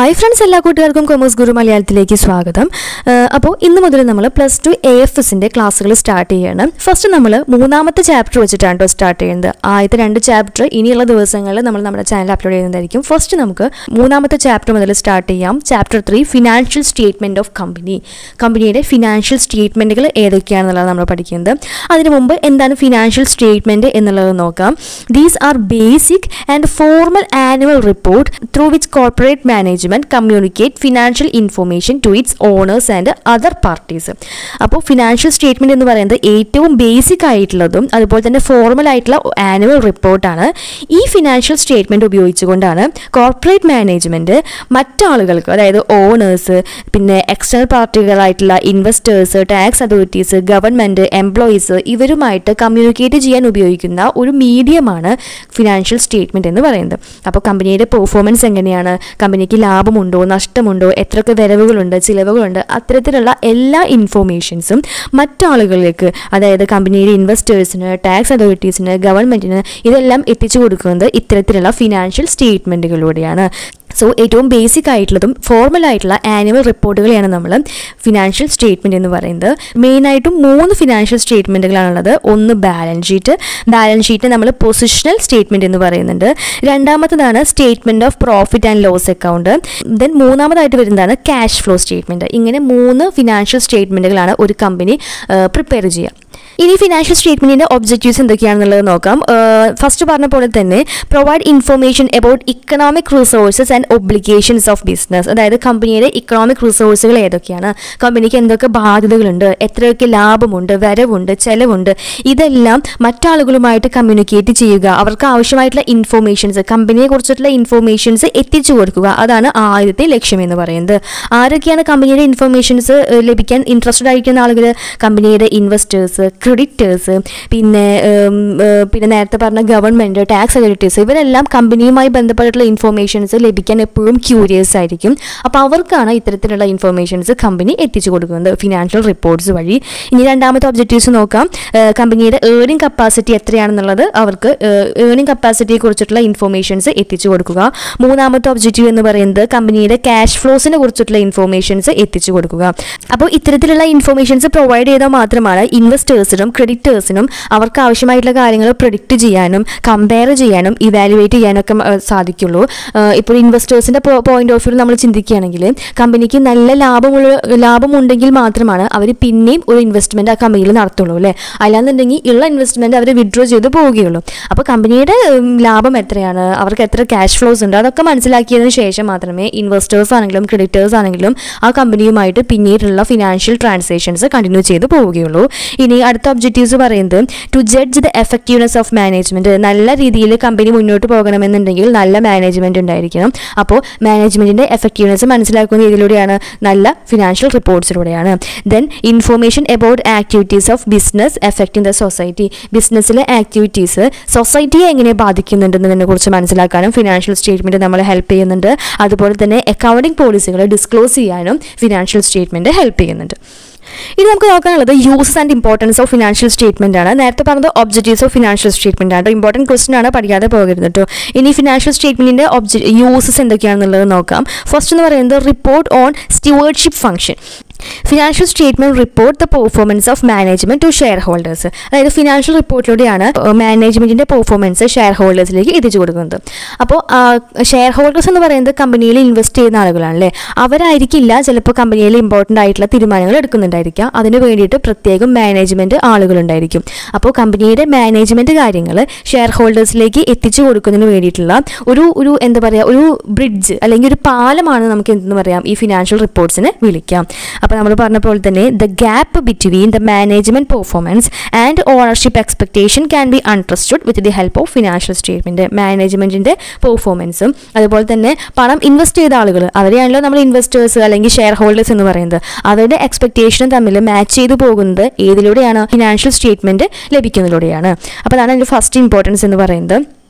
hi friends എല്ലാ കൂട്ടുകാർക്കും commerce ഗുരു മലയാളത്തിലേക്ക് സ്വാഗതം അപ്പോൾ ഇന്ന് മുതൽ നമ്മൾ പ്ലസ് ടു എ എഫ് എസിൻ്റെ ക്ലാസ്സുകൾ സ്റ്റാർട്ട് ചെയ്യണം ഫസ്റ്റ് നമ്മൾ മൂന്നാമത്തെ ചാപ്റ്റർ വെച്ചിട്ടാണ് കേട്ടോ സ്റ്റാർട്ട് ചെയ്യുന്നത് ആദ്യത്തെ രണ്ട് ചാപ്റ്റർ ഇനിയുള്ള ദിവസങ്ങളിൽ നമ്മൾ നമ്മുടെ ചാനൽ അപ്ലോഡ് ചെയ്യുന്നതായിരിക്കും ഫസ്റ്റ് നമുക്ക് മൂന്നാമത്തെ ചാപ്റ്റർ മുതൽ സ്റ്റാർട്ട് ചെയ്യാം chapter three financial statement of company കമ്പനിയുടെ ഫിനാൻഷ്യൽ സ്റ്റേറ്റ്മെൻറ്റുകൾ ഏതൊക്കെയാണെന്നുള്ളത് നമ്മൾ പഠിക്കുന്നത് അതിന് മുമ്പ് എന്താണ് ഫിനാൻഷ്യൽ സ്റ്റേറ്റ്മെൻറ്റ് എന്നുള്ളത് നോക്കാം these are basic and formal annual report through which corporate management communicate financial information to its owners and other parties അപ്പോൾ ഫിനാൻഷ്യൽ സ്റ്റേറ്റ്മെന്റ് എന്ന് പറയുന്നത് ഏറ്റവും ബേസിക് ആയിട്ടുള്ളതും അതുപോലെ തന്നെ ഫോർമൽ ആയിട്ടുള്ള ആനുവൽ റിപ്പോർട്ടാണ് ഈ ഫിനാൻഷ്യൽ സ്റ്റേറ്റ്മെന്റ് ഉപയോഗിച്ചുകൊണ്ടാണ് കോർപ്പറേറ്റ് മാനേജ്മെന്റ് മറ്റാളുകൾക്ക് അതായത് ഓണേഴ്സ് പിന്നെ എക്സ്റ്റേണൽ പാർട്ടികളായിട്ടുള്ള investors tax authorities government employees ഇവരുമായിട്ട് കമ്മ്യൂണിക്കേറ്റ് ചെയ്യാൻ ഉപയോഗിക്കുന്ന ഒരു മീഡിയമാണ് ഫിനാൻഷ്യൽ സ്റ്റേറ്റ്മെന്റ് എന്ന് പറയുന്നത് അപ്പോൾ കമ്പനിയുടെ പെർഫോമൻസ് എങ്ങനെയാണ് കമ്പനിക്ക് ലാഭമുണ്ടോ നഷ്ടമുണ്ടോ എത്രയൊക്കെ വരവുകളുണ്ട് ചിലവുകളുണ്ട് അത്തരത്തിലുള്ള എല്ലാ ഇൻഫോർമേഷൻസും മറ്റാളുകളിലേക്ക് അതായത് കമ്പനിയുടെ ഇൻവെസ്റ്റേഴ്സിന് ടാക്സ് അതോറിറ്റീസിന് ഗവൺമെന്റിന് ഇതെല്ലാം എത്തിച്ചു കൊടുക്കുന്നത് ഇത്തരത്തിലുള്ള ഫിനാൻഷ്യൽ സ്റ്റേറ്റ്മെന്റുകളിലൂടെയാണ് സോ ഏറ്റവും ബേസിക് ആയിട്ടുള്ളതും ഫോർമൽ ആയിട്ടുള്ള ആനുവൽ റിപ്പോർട്ടുകളെയാണ് നമ്മൾ ഫിനാൻഷ്യൽ സ്റ്റേറ്റ്മെന്റ് എന്ന് പറയുന്നത് മെയിനായിട്ടും മൂന്ന് ഫിനാൻഷ്യൽ സ്റ്റേറ്റ്മെന്റുകളാണുള്ളത് ഒന്ന് ബാലൻസ് ഷീറ്റ് ബാലൻസ് ഷീറ്റ് നമ്മൾ പൊസിഷണൽ സ്റ്റേറ്റ്മെന്റ് എന്ന് പറയുന്നുണ്ട് രണ്ടാമത്തതാണ് statement of profit and loss account then മൂന്നാമതായിട്ട് വരുന്നതാണ് ക്യാഷ് ഫ്ലോ സ്റ്റേറ്റ്മെന്റ് ഇങ്ങനെ മൂന്ന് ഫിനാൻഷ്യൽ സ്റ്റേറ്റ്മെന്റുകളാണ് ഒരു കമ്പനി പ്രിപ്പയർ ചെയ്യുക ഇനി ഫിനാൻഷ്യൽ സ്റ്റേറ്റ്മെന്റിന്റെ ഒബ്ജക്റ്റീവ്സ് എന്തൊക്കെയാണെന്നുള്ളത് നോക്കാം ഫസ്റ്റ് പറഞ്ഞ പോലെ തന്നെ provide information about economic resources and obligations of business അതായത് കമ്പനിയുടെ ഇക്കണോമിക് റിസോഴ്സുകൾ ഏതൊക്കെയാണ് കമ്പനിക്ക് എന്തൊക്കെ ബാധ്യതകളുണ്ട് എത്രയൊക്കെ ലാഭമുണ്ട് വരവുണ്ട് ചെലവുണ്ട് ഇതെല്ലാം മറ്റാളുകളുമായിട്ട് കമ്മ്യൂണിക്കേറ്റ് ചെയ്യുക അവർക്ക് ആവശ്യമായിട്ടുള്ള ഇൻഫോർമേഷൻസ് കമ്പനിയെ കുറിച്ചിട്ടുള്ള ഇൻഫോർമേഷൻസ് എത്തിച്ചു കൊടുക്കുക അതാണ് ആദ്യത്തെ ലക്ഷ്യം എന്ന് പറയുന്നത് ആരൊക്കെയാണ് കമ്പനിയുടെ ഇൻഫർമേഷൻസ് ലഭിക്കാൻ ഇൻട്രസ്റ്റഡ് ആയിരിക്കുന്ന ആളുകൾ കമ്പനിയുടെ ഇൻവെസ്റ്റേഴ്സ് ക്രെഡിറ്റേഴ്സ് പിന്നെ ഉം, ഏർ, പിന്നെ നേരത്തെ പറഞ്ഞ ഗവൺമെൻറ് ടാക്സ് അതോറിറ്റീസ് ഇവരെല്ലാം കമ്പനിയുമായി ബന്ധപ്പെട്ടിട്ടുള്ള ഇൻഫോർമേഷൻസ് ലഭിക്കാൻ എപ്പോഴും ക്യൂരിയസ് ആയിരിക്കും അപ്പോൾ അവർക്കാണ് ഇത്തരത്തിലുള്ള ഇൻഫോർമേഷൻസ് കമ്പനി എത്തിച്ചു കൊടുക്കുന്നത് ഫിനാൻഷ്യൽ റിപ്പോർട്ട്സ് വഴി ഇനി രണ്ടാമത്തെ ഒബ്ജക്റ്റീവ്സ് നോക്കാം ഏർ, കമ്പനിയുടെ ഏർണിംഗ് കപ്പാസിറ്റി എത്രയാണെന്നുള്ളത് അവർക്ക് ഏർണിംഗ് കപ്പാസിറ്റിയെ കുറിച്ചിട്ടുള്ള ഇൻഫോർമേഷൻസ് എത്തിച്ചു കൊടുക്കുക മൂന്നാമത്തെ ഒബ്ജക്റ്റീവ് എന്ന് പറയുന്നത് കമ്പനിയുടെ ക്യാഷ് ഫ്ലോസിനെ കുറിച്ചിട്ടുള്ള ഇൻഫോർമേഷൻസ് എത്തിച്ചു കൊടുക്കുക അപ്പോൾ ഇത്തരത്തിലുള്ള ഇൻഫോർമേഷൻസ് പ്രൊവൈഡ് ചെയ്താൽ മാത്രമാണ് ഇൻവെസ്റ്റേഴ്സിനും ക്രെഡിറ്റേഴ്സിനും അവർക്ക് ആവശ്യമായിട്ടുള്ള കാര്യങ്ങൾ പ്രൊഡിക്റ്റ് ചെയ്യാനും കമ്പയർ ചെയ്യാനും ഇവാലുവേറ്റ് ചെയ്യാനൊക്കെ ഏർ, സാധിക്കുള്ളൂ ഏർ, ഇപ്പോൾ ഇൻവെസ്റ്റേഴ്സിൻ്റെ പോയിന്റ് ഓഫ് വ്യൂ നമ്മൾ ചിന്തിക്കുകയാണെങ്കിൽ കമ്പനിക്ക് നല്ല ലാഭമുള്ള ലാഭമുണ്ടെങ്കിൽ മാത്രമാണ് അവർ പിന്നെയും ഒരു ഇൻവെസ്റ്റ്മെൻറ്റ് ആ കമ്പനിയിൽ നടത്തുള്ളൂ അല്ലേ അല്ലാന്നുണ്ടെങ്കിൽ ഉള്ള ഇൻവെസ്റ്റ്മെൻറ്റ് അവർ വിഡ്രോ ചെയ്ത് പോവുകയുള്ളൂ അപ്പോൾ കമ്പനിയുടെ ഉം, ലാഭം എത്രയാണ് അവർക്ക് എത്ര ക്യാഷ് ഫ്ലോസ് ഉണ്ട് അതൊക്കെ മനസ്സിലാക്കിയതിന് ശേഷം മാത്രമേ ഇൻവെസ്റ്റേഴ്സ് ആണെങ്കിലും ക്രെഡിറ്റേഴ്സ് ആണെങ്കിലും ആ കമ്പനിയുമായിട്ട് പിന്നീടുള്ള ഫിനാൻഷ്യൽ ട്രാൻസാക്ഷൻസ് കണ്ടിന്യൂ ചെയ്ത് പോവുകയുള്ളൂ ഇനി അടുത്ത ഒബ്ജക്റ്റീവ്സ് പറയുന്നത് to judge the effectiveness of management നല്ല രീതിയിൽ കമ്പനി മുന്നോട്ട് പോകണമെന്നുണ്ടെങ്കിൽ നല്ല മാനേജ്മെന്റ് ഉണ്ടായിരിക്കണം അപ്പോൾ മാനേജ്മെന്റിന്റെ എഫക്റ്റീവ്നെസ് മനസ്സിലാക്കുന്ന രീതിയിലൂടെയാണ് നല്ല ഫിനാൻഷ്യൽ റിപ്പോർട്ട്സിലൂടെയാണ് then information about activities of business effecting the society ബിസിനസ്സിലെ ആക്ടിവിറ്റീസ് സൊസൈറ്റിയെ എങ്ങനെ ബാധിക്കുന്നുണ്ടെന്നതിനെ കുറിച്ച് മനസ്സിലാക്കാനും ഫിനാൻഷ്യൽ സ്റ്റേറ്റ്മെന്റ് നമ്മളെ ഹെൽപ്പ് ചെയ്യുന്നുണ്ട് അതുപോലെ തന്നെ അക്കൗണ്ടിംഗ് പോളിസികൾ ഡിസ്ക്ലോസ് ചെയ്യാനും ഫിനാൻഷ്യൽ സ്റ്റേറ്റ്മെന്റ് ഹെൽപ്പ് ചെയ്യുന്നുണ്ട് ഇനി നമുക്ക് നോക്കാനുള്ളത് uses and importance of financial statement ആണ് നേരത്തെ പറഞ്ഞത് ഒബ്ജക്റ്റീവ്സ് ഓഫ് ഫിനാൻഷ്യൽ സ്റ്റേറ്റ്മെന്റ് ആണ് ഇമ്പോർട്ടൻറ്റ് ക്വസ്റ്റൻ ആണ് പഠിക്കാതെ പോകരുത് കേട്ടോ ഇനി ഫിനാൻഷ്യൽ സ്റ്റേറ്റ്മെന്റിന്റെ ഒബ്ജ യൂസസ് എന്തൊക്കെയാണെന്നുള്ളത് നോക്കാം ഫസ്റ്റ് എന്ന് പറയുന്നത് report on stewardship function financial statement report the performance of management to share holders അതായത് ഫിനാൻഷ്യൽ റിപ്പോർട്ടിലൂടെയാണ് മാനേജ്മെന്റിന്റെ പെർഫോമൻസ് ഷെയർ ഹോൾഡേഴ്സിലേക്ക് എത്തിച്ചു കൊടുക്കുന്നത് അപ്പോൾ ഷെയർ ഹോൾഡേഴ്സ് എന്ന് പറയുന്നത് കമ്പനിയിൽ ഇൻവെസ്റ്റ് ചെയ്യുന്ന ആളുകളാണല്ലേ അവരായിരിക്കില്ല ചിലപ്പോൾ കമ്പനിയിൽ ഇമ്പോർട്ടൻ്റ് ആയിട്ടുള്ള തീരുമാനങ്ങൾ എടുക്കുന്നുണ്ടായിരിക്കാം അതിന് വേണ്ടിയിട്ട് പ്രത്യേകം മാനേജ്മെന്റ് ആളുകളുണ്ടായിരിക്കും അപ്പോൾ കമ്പനിയുടെ മാനേജ്മെന്റ് കാര്യങ്ങൾ ഷെയർ ഹോൾഡേഴ്സിലേക്ക് എത്തിച്ചു കൊടുക്കുന്നതിന് വേണ്ടിയിട്ടുള്ള ഒരു ഒരു എന്താ പറയുക ഒരു ബ്രിഡ്ജ് അല്ലെങ്കിൽ ഒരു പാലമാണ് നമുക്ക് എന്തെന്ന് പറയാം ഈ ഫിനാൻഷ്യൽ റിപ്പോർട്ട്സിനെ വിളിക്കാം അപ്പോൾ നമ്മൾ പറഞ്ഞ പോലെ തന്നെ the gap between the management performance and ownership expectation can be understood with the help of financial statement മാനേജ്മെന്റിന്റെ പെർഫോമൻസും അതുപോലെ തന്നെ പണം ഇൻവെസ്റ്റ് ചെയ്ത ആളുകൾ അവരെയാണല്ലോ നമ്മൾ ഇൻവെസ്റ്റേഴ്സ് അല്ലെങ്കിൽ ഷെയർ ഹോൾഡേഴ്സ് എന്ന് പറയുന്നത് അവരുടെ എക്സ്പെക്ടേഷനും തമ്മിൽ മാച്ച് ചെയ്തു പോകുന്നത് ഏതിലൂടെയാണ് ഫിനാൻഷ്യൽ സ്റ്റേറ്റ്മെന്റ് ലഭിക്കുന്നതിലൂടെയാണ് അപ്പോൾ അതാണ് അതിൻ്റെ ഫസ്റ്റ് ഇമ്പോർട്ടൻസ് എന്ന് പറയുന്നത്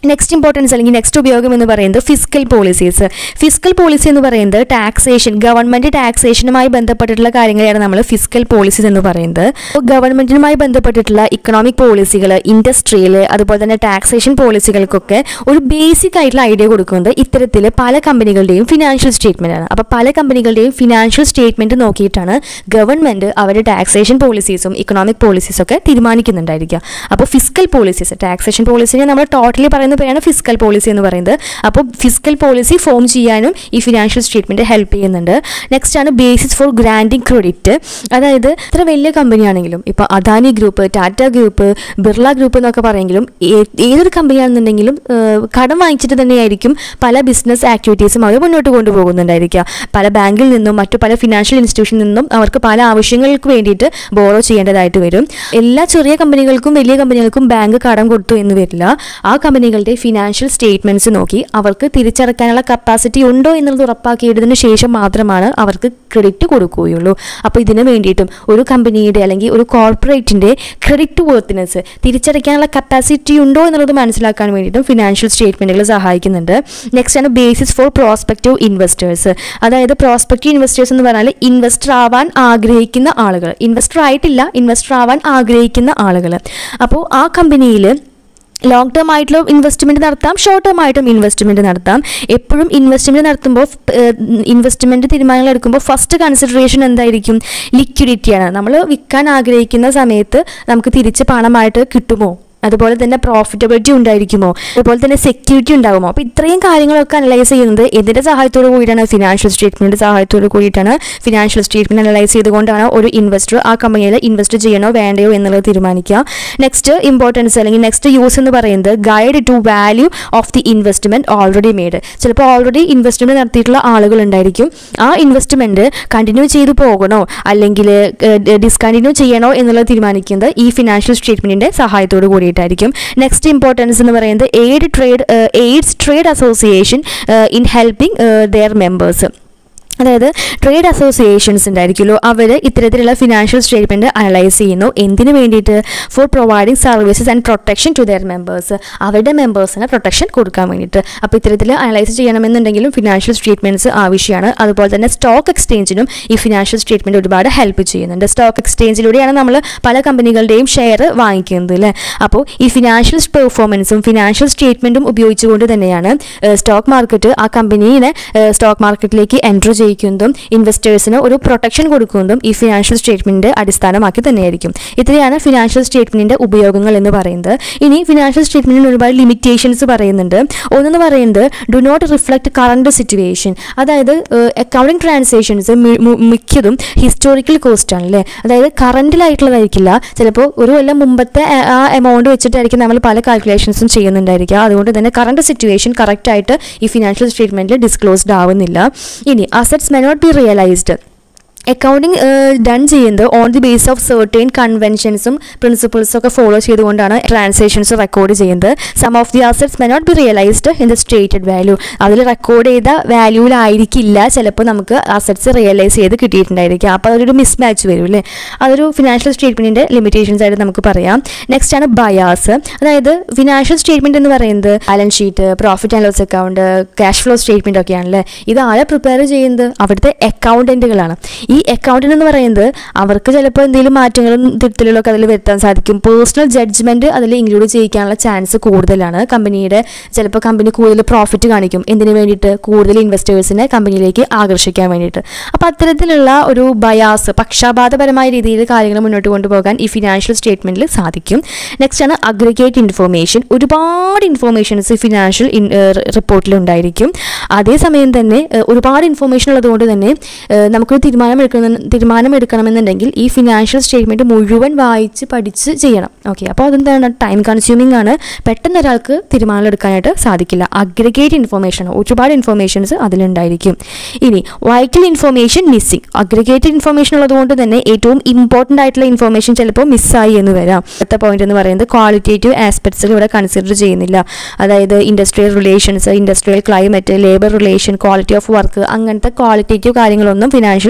നെക്സ്റ്റ് ഇമ്പോർട്ടൻസ് അല്ലെങ്കിൽ നെക്സ്റ്റ് ഉപയോഗം എന്ന് പറയുന്നത് ഫിസിക്കൽ പോളിസീസ് ഫിസിക്കൽ പോളിസി എന്ന് പറയുന്നത് ടാക്സേഷൻ ഗവൺമെൻറ് ടാക്സേഷനുമായി ബന്ധപ്പെട്ടിട്ടുള്ള കാര്യങ്ങളെയാണ് നമ്മൾ ഫിസിക്കൽ പോളിസീസ് എന്ന് പറയുന്നത് അപ്പോൾ ഗവൺമെൻറ്റിനുമായി ബന്ധപ്പെട്ടിട്ടുള്ള ഇക്കണോമിക് പോളിസികൾ ഇൻഡസ്ട്രിയിൽ അതുപോലെ തന്നെ ടാക്സേഷൻ പോളിസികൾക്കൊക്കെ ഒരു ബേസിക് ആയിട്ടുള്ള ഐഡിയ കൊടുക്കുന്നത് ഇത്തരത്തിൽ പല കമ്പനികളുടെയും ഫിനാൻഷ്യൽ സ്റ്റേറ്റ്മെൻ്റ് ആണ് അപ്പോൾ പല കമ്പനികളുടെയും ഫിനാൻഷ്യൽ സ്റ്റേറ്റ്മെൻറ്റ് നോക്കിയിട്ടാണ് ഗവൺമെൻറ് അവരുടെ ടാക്സേഷൻ പോളിസീസും ഇക്കണോമിക് പോളിസീസും ഒക്കെ തീരുമാനിക്കുന്നുണ്ടായിരിക്കുക അപ്പോൾ ഫിസിക്കൽ പോളിസീസ് ടാക്സേഷൻ പോളിസിനെ നമ്മൾ ടോട്ടലി പറയുന്ന പേരാണ് ഫിസിക്കൽ പോളിസി എന്ന് പറയുന്നത് അപ്പോൾ ഫിസിക്കൽ പോളിസി ഫോം ചെയ്യാനും ഈ ഫിനാൻഷ്യൽ സ്റ്റേറ്റ്മെൻറ്റ് ഹെൽപ്പ് ചെയ്യുന്നുണ്ട് നെക്സ്റ്റ് ആണ് ബേസിസ് ഫോർ ഗ്രാൻഡിങ് ക്രെഡിറ്റ് അതായത് ഇത്ര വലിയ കമ്പനിയാണെങ്കിലും ഇപ്പോൾ Adani group Tata group Birla group എന്നൊക്കെ പറയുമെങ്കിലും ഏ- ഏതൊരു കമ്പനിയാണെന്നുണ്ടെങ്കിലും ഏഹ്, കടം വാങ്ങിച്ചിട്ട് തന്നെയായിരിക്കും പല ബിസിനസ് ആക്ടിവിറ്റീസും അവർ മുന്നോട്ട് കൊണ്ടുപോകുന്നുണ്ടായിരിക്കുക പല ബാങ്കിൽ നിന്നും മറ്റു പല ഫിനാൻഷ്യൽ ഇൻസ്റ്റിറ്റ്യൂഷനിൽ നിന്നും അവർക്ക് പല ആവശ്യങ്ങൾക്ക് വേണ്ടിയിട്ട് ബോറോ ചെയ്യേണ്ടതായിട്ട് വരും എല്ലാ ചെറിയ കമ്പനികൾക്കും വലിയ കമ്പനികൾക്കും ബാങ്ക് കടം കൊടുത്തു എന്ന് വരില്ല ആ കമ്പനികളുടെ ഫിനാൻഷ്യൽ സ്റ്റേറ്റ്മെൻറ്റ്സ് നോക്കി അവർക്ക് തിരിച്ചടക്കാനുള്ള കപ്പാസിറ്റി ഉണ്ടോ എന്നുള്ളത് ഉറപ്പാക്കിയതിന് ശേഷം മാത്രമാണ് അവർക്ക് ക്രെഡിറ്റ് കൊടുക്കുകയുള്ളൂ അപ്പോൾ ഇതിന് വേണ്ടിയിട്ടും ഒരു കമ്പനിയുടെ അല്ലെങ്കിൽ ഒരു കോർപ്പറേറ്റിൻ്റെ ക്രെഡിറ്റ് വർത്തിനെസ് തിരിച്ചടയ്ക്കാനുള്ള കപ്പാസിറ്റി ഉണ്ടോ എന്നുള്ളത് മനസ്സിലാക്കാൻ വേണ്ടിയിട്ടും ഫിനാൻഷ്യൽ സ്റ്റേറ്റ്മെൻറ്റുകൾ സഹായിക്കുന്നുണ്ട് നെക്സ്റ്റ് ആണ് ബേസിസ് ഫോർ പ്രോസ്പെക്റ്റീവ് ഇൻവെസ്റ്റേഴ്സ് അതായത് പ്രോസ്പെക്റ്റീവ് ഇൻവെസ്റ്റേഴ്സ് എന്ന് പറഞ്ഞാൽ ഇൻവെസ്റ്റർ ആവാൻ ആഗ്രഹിക്കുന്ന ആളുകൾ ഇൻവെസ്റ്റർ ആയിട്ടില്ല ഇൻവെസ്റ്റർ ആവാൻ ആഗ്രഹിക്കുന്ന ആളുകൾ അപ്പോൾ ആ കമ്പനിയിൽ ലോങ് ടേം ആയിട്ടുള്ള ഇൻവെസ്റ്റ്മെൻറ്റ് നടത്താം ഷോർട്ട് ടേം ആയിട്ടും ഇൻവെസ്റ്റ്മെൻറ്റ് നടത്താം എപ്പോഴും ഇൻവെസ്റ്റ്മെൻറ്റ് നടത്തുമ്പോൾ ഇൻവെസ്റ്റ്മെൻറ്റ് തീരുമാനങ്ങൾ എടുക്കുമ്പോൾ ഫസ്റ്റ് കൺസിഡറേഷൻ എന്തായിരിക്കും ലിക്വിഡിറ്റിയാണ് നമ്മൾ വിൽക്കാൻ ആഗ്രഹിക്കുന്ന സമയത്ത് നമുക്ക് തിരിച്ച് പണമായിട്ട് കിട്ടുമോ അതുപോലെ തന്നെ പ്രോഫിറ്റബിലിറ്റി ഉണ്ടായിരിക്കുമോ അതുപോലെ തന്നെ സെക്യൂരിറ്റി ഉണ്ടാകുമോ അപ്പോൾ ഇത്രയും കാര്യങ്ങളൊക്കെ അനലൈസ് ചെയ്യുന്നത് എന്തിൻ്റെ സഹായത്തോട് കൂടിയിട്ടാണ് ഫിനാൻഷ്യൽ സ്റ്റേറ്റ്മെൻറ്റ് സഹായത്തോട് കൂടിയിട്ടാണ് ഫിനാൻഷ്യൽ സ്റ്റേറ്റ്മെൻറ്റ് അനലൈസ് ചെയ്തുകൊണ്ടാണ് ഒരു ഇൻവെസ്റ്റർ ആ കമ്പനിയിൽ ഇൻവെസ്റ്റ് ചെയ്യണോ വേണ്ടയോ എന്നുള്ളത് തീരുമാനിക്കുക നെക്സ്റ്റ് ഇമ്പോർട്ടൻസ് അല്ലെങ്കിൽ നെക്സ്റ്റ് യൂസ് എന്ന് പറയുന്നത് guide to value of the investment already made ചിലപ്പോൾ ഓൾറെഡി ഇൻവെസ്റ്റ്മെൻറ്റ് നടത്തിയിട്ടുള്ള ആളുകൾ ഉണ്ടായിരിക്കും ആ ഇൻവെസ്റ്റ്മെൻറ്റ് കണ്ടിന്യൂ ചെയ്തു പോകണോ അല്ലെങ്കിൽ ഡിസ്കണ്ടിന്യൂ ചെയ്യണോ എന്നുള്ളത് തീരുമാനിക്കുന്നത് ഈ ഫിനാൻഷ്യൽ സ്റ്റേറ്റ്മെൻറ്റിൻ്റെ സഹായത്തോട് കൂടിയിട്ടായിരിക്കും നെക്സ്റ്റ് ഇമ്പോർട്ടൻസ് എന്ന് പറയുന്നത് aid trade aids trade association in helping their members അതായത് ട്രേഡ് അസോസിയേഷൻസ് ഉണ്ടായിരിക്കുമല്ലോ അവർ ഇത്തരത്തിലുള്ള ഫിനാൻഷ്യൽ സ്റ്റേറ്റ്മെൻറ്റ് അനലൈസ് ചെയ്യുന്നു എന്തിനു വേണ്ടിയിട്ട് for providing services and protection to their members അവരുടെ മെമ്പേഴ്സിന് പ്രൊട്ടക്ഷൻ കൊടുക്കാൻ വേണ്ടിയിട്ട് അപ്പോൾ ഇത്തരത്തിൽ അനലൈസ് ചെയ്യണമെന്നുണ്ടെങ്കിലും ഫിനാൻഷ്യൽ സ്റ്റേറ്റ്മെൻറ്റ്സ് ആവശ്യമാണ് അതുപോലെ തന്നെ സ്റ്റോക്ക് എക്സ്ചേഞ്ചിനും ഈ ഫിനാൻഷ്യൽ സ്റ്റേറ്റ്മെൻറ്റ് ഒരുപാട് ഹെൽപ്പ് ചെയ്യുന്നുണ്ട് സ്റ്റോക്ക് എക്സ്ചേഞ്ചിലൂടെയാണ് നമ്മൾ പല കമ്പനികളുടെയും ഷെയർ വാങ്ങിക്കുന്നത് അല്ലേ അപ്പോൾ ഈ ഫിനാൻഷ്യൽ പെർഫോമൻസും ഫിനാൻഷ്യൽ സ്റ്റേറ്റ്മെൻറ്റും ഉപയോഗിച്ചുകൊണ്ട് തന്നെയാണ് സ്റ്റോക്ക് മാർക്കറ്റ് ആ കമ്പനീനെ സ്റ്റോക്ക് മാർക്കറ്റിലേക്ക് എൻറ്റർ ചെയ്യിക്കുന്നതും ഇൻവെസ്റ്റേഴ്സിന് ഒരു പ്രൊട്ടക്ഷൻ കൊടുക്കുന്നതും ഈ ഫിനാൻഷ്യൽ സ്റ്റേറ്റ്മെൻറ്റ് അടിസ്ഥാനമാക്കി തന്നെയായിരിക്കും ഇത്രയാണ് ഫിനാൻഷ്യൽ സ്റ്റേറ്റ്മെൻറ്റിൻ്റെ ഉപയോഗങ്ങൾ എന്ന് പറയുന്നത് ഇനി ഫിനാൻഷ്യൽ സ്റ്റേറ്റ്മെൻറ്റിന് ഒരുപാട് ലിമിറ്റേഷൻസ് പറയുന്നുണ്ട് ഒന്നെന്ന് പറയുന്നത് do not reflect current situation അതായത് അക്കൗണ്ടിങ് ട്രാൻസാക്ഷൻസ് മിക്കതും ഹിസ്റ്റോറിക്കൽ കോസ്റ്റ് ആണ് അല്ലേ അതായത് കറണ്ടിലായിട്ടുള്ളതായിരിക്കില്ല ചിലപ്പോൾ ഒരു കൊല്ലം മുമ്പത്തെ ആ- ആ എമൗണ്ട് വെച്ചിട്ടായിരിക്കും നമ്മൾ പല കാൽക്കുലേഷൻസും ചെയ്യുന്നുണ്ടായിരിക്കുക അതുകൊണ്ട് തന്നെ കറണ്ട് സിറ്റുവേഷൻ കറക്റ്റായിട്ട് ഈ ഫിനാൻഷ്യൽ സ്റ്റേറ്റ്മെൻറ്റിൽ ഡിസ്ക്ലോസ്ഡ് ആവുന്നില്ല ഇനി assets may not be realised accounting done ചെയ്യുന്നത് on the base of certain കൺവെൻഷൻസും പ്രിൻസിപ്പിൾസും ഒക്കെ ഫോളോ ചെയ്തുകൊണ്ടാണ് ട്രാൻസാക്ഷൻസ് റെക്കോർഡ് ചെയ്യുന്നത് some of the assets may not be realised in the stated value അതിൽ റെക്കോർഡ് ചെയ്ത വാല്യൂവിലായിരിക്കില്ല ചിലപ്പോൾ നമുക്ക് അസറ്റ്സ് റിയലൈസ് ചെയ്ത് കിട്ടിയിട്ടുണ്ടായിരിക്കുക അപ്പോൾ അതൊരു മിസ് മാച്ച് വരും അല്ലേ അതൊരു ഫിനാൻഷ്യൽ സ്റ്റേറ്റ്മെൻറ്റിൻ്റെ ലിമിറ്റേഷൻസ് ആയിട്ട് നമുക്ക് പറയാം നെക്സ്റ്റ് ആണ് ബയാസ് അതായത് ഫിനാൻഷ്യൽ സ്റ്റേറ്റ്മെൻറ്റ് എന്ന് പറയുന്നത് balance sheet profit and loss account cash flow statement ഒക്കെയാണല്ലേ ഇത് ആരെ പ്രിപ്പയർ ചെയ്യുന്നത് അവിടുത്തെ അക്കൗണ്ടൻറ്റുകളാണ് ഈ അക്കൗണ്ടൻ്റ് എന്ന് പറയുന്നത് അവർക്ക് ചിലപ്പോൾ എന്തെങ്കിലും മാറ്റങ്ങളും തിരുത്തലുകളൊക്കെ അതിൽ വരുത്താൻ സാധിക്കും പേഴ്സണൽ ജഡ്ജ്മെൻറ്റ് അതിൽ ഇൻക്ലൂഡ് ചെയ്യിക്കാനുള്ള ചാൻസ് കൂടുതലാണ് കമ്പനിയുടെ ചിലപ്പോൾ കമ്പനി കൂടുതൽ പ്രോഫിറ്റ് കാണിക്കും എന്തിനു വേണ്ടിയിട്ട് കൂടുതൽ ഇൻവെസ്റ്റേഴ്സിനെ കമ്പനിയിലേക്ക് ആകർഷിക്കാൻ വേണ്ടിയിട്ട് അപ്പോൾ അത്തരത്തിലുള്ള ഒരു ബയാസ് പക്ഷാപാതപരമായ രീതിയിൽ കാര്യങ്ങൾ മുന്നോട്ട് കൊണ്ടുപോകാൻ ഈ ഫിനാൻഷ്യൽ സ്റ്റേറ്റ്മെൻറ്റിൽ സാധിക്കും നെക്സ്റ്റ് ആണ് അഗ്രിഗേറ്റ് ഇൻഫർമേഷൻ ഒരുപാട് ഇൻഫർമേഷൻസ് ഫിനാൻഷ്യൽ റിപ്പോർട്ടിൽ ഉണ്ടായിരിക്കും അതേസമയം തന്നെ ഏഹ്, ഒരുപാട് ഇൻഫർമേഷൻ ഉള്ളതുകൊണ്ട് തന്നെ ഏഹ്, നമുക്കൊരു തീരുമാനം എടുക്കുന്ന തീരുമാനം എടുക്കണമെന്നുണ്ടെങ്കിൽ ഈ ഫിനാൻഷ്യൽ സ്റ്റേറ്റ്മെൻറ്റ് മുഴുവൻ വായിച്ച് പഠിച്ച് ചെയ്യണം ഓക്കെ അപ്പോൾ അതെന്താണ് ടൈം കൺസ്യൂമിംഗ് ആണ് പെട്ടെന്ന് ഒരാൾക്ക് തീരുമാനം എടുക്കാനായിട്ട് സാധിക്കില്ല അഗ്രിഗേറ്റ് ഇൻഫർമേഷൻ ഒരുപാട് ഇൻഫർമേഷൻസ് അതിലുണ്ടായിരിക്കും ഇനി vital information missing aggregated information ഉള്ളതുകൊണ്ട് തന്നെ ഏറ്റവും ഇമ്പോർട്ടൻ്റ് ആയിട്ടുള്ള ഇൻഫർമേഷൻ ചിലപ്പോൾ മിസ്സായി എന്ന് വരാം അടുത്ത പോയിന്റ് എന്ന് പറയുന്നത് ക്വാളിറ്റേറ്റീവ് ആസ്പെക്ട്സ് ഇവിടെ കൺസിഡർ ചെയ്യുന്നില്ല അതായത് industrial relations industrial climate labour relation quality of work അങ്ങനത്തെ ക്വാളിറ്റേറ്റീവ് കാര്യങ്ങളൊന്നും ഫിനാൻഷ്യൽ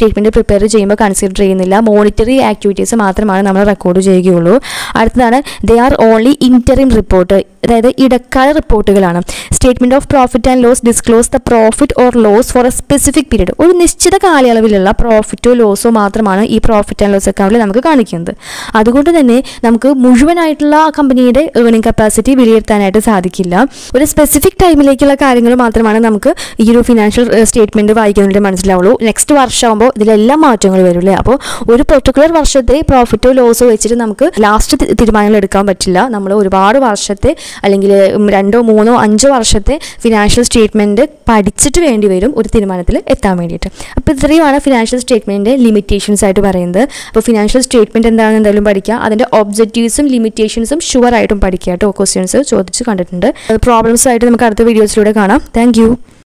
സ്റ്റേറ്റ്മെൻറ്റ് പ്രിപ്പയർ ചെയ്യുമ്പോൾ കൺസിഡർ ചെയ്യുന്നില്ല മോണിറ്ററി ആക്ടിവിറ്റീസ് മാത്രമാണ് നമ്മൾ റെക്കോർഡ് ചെയ്യുകയുള്ളൂ അടുത്തതാണ് they are only interim report അതായത് ഇടക്കാല റിപ്പോർട്ടുകളാണ് statement of profit and loss disclose the profit or loss for a specific period ഒരു നിശ്ചിത കാലയളവിലുള്ള പ്രോഫിറ്റോ ലോസോ മാത്രമാണ് ഈ പ്രോഫിറ്റ് ആൻഡ് ലോസ് അക്കൗണ്ടിൽ നമുക്ക് കാണിക്കുന്നത് അതുകൊണ്ട് തന്നെ നമുക്ക് മുഴുവനായിട്ടുള്ള ആ കമ്പനിയുടെ ഏർണിംഗ് കപ്പാസിറ്റി വിലയിരുത്താനായിട്ട് സാധിക്കില്ല ഒരു സ്പെസിഫിക് ടൈമിലേക്കുള്ള കാര്യങ്ങൾ മാത്രമാണ് നമുക്ക് ഈ ഒരു ഫിനാൻഷ്യൽ സ്റ്റേറ്റ്മെൻറ്റ് വായിക്കുന്നതിലൂടെ മനസ്സിലാവുള്ളൂ നെക്സ്റ്റ് വർഷമാകുമ്പോൾ ഇതിലെല്ലാം മാറ്റങ്ങൾ വരും അല്ലേ അപ്പോൾ ഒരു പെർട്ടിക്കുലർ വർഷത്തെ പ്രോഫിറ്റോ ലോസോ വെച്ചിട്ട് നമുക്ക് ലാസ്റ്റ് തീരുമാനങ്ങൾ എടുക്കാൻ പറ്റില്ല നമ്മൾ ഒരുപാട് വർഷത്തെ അല്ലെങ്കിൽ ഉം, രണ്ടോ മൂന്നോ അഞ്ചോ വർഷത്തെ ഫിനാൻഷ്യൽ സ്റ്റേറ്റ്മെൻറ്റ് പഠിച്ചിട്ട് വേണ്ടി വരും ഒരു തീരുമാനത്തിൽ എത്താൻ വേണ്ടിയിട്ട് അപ്പോൾ ഇത്രയുമാണ് ഫിനാൻഷ്യൽ സ്റ്റേറ്റ്മെൻറ്റിൻ്റെ ലിമിറ്റേഷൻസ് ആയിട്ട് പറയുന്നത് അപ്പോൾ ഫിനാൻഷ്യൽ സ്റ്റേറ്റ്മെൻറ്റ് എന്താണെന്ന് എന്തായാലും പഠിക്കുക അതിൻ്റെ ഒബ്ജക്റ്റീവ്സും ലിമിറ്റേഷൻസും ഷുവർ ആയിട്ടും പഠിക്കുക കേട്ടോ ക്വസ്റ്റ്യൻസ് ചോദിച്ച് കണ്ടിട്ടുണ്ട് പ്രോബ്ലംസ് ആയിട്ട് നമുക്ക് അടുത്ത വീഡിയോസിലൂടെ കാണാം താങ്ക്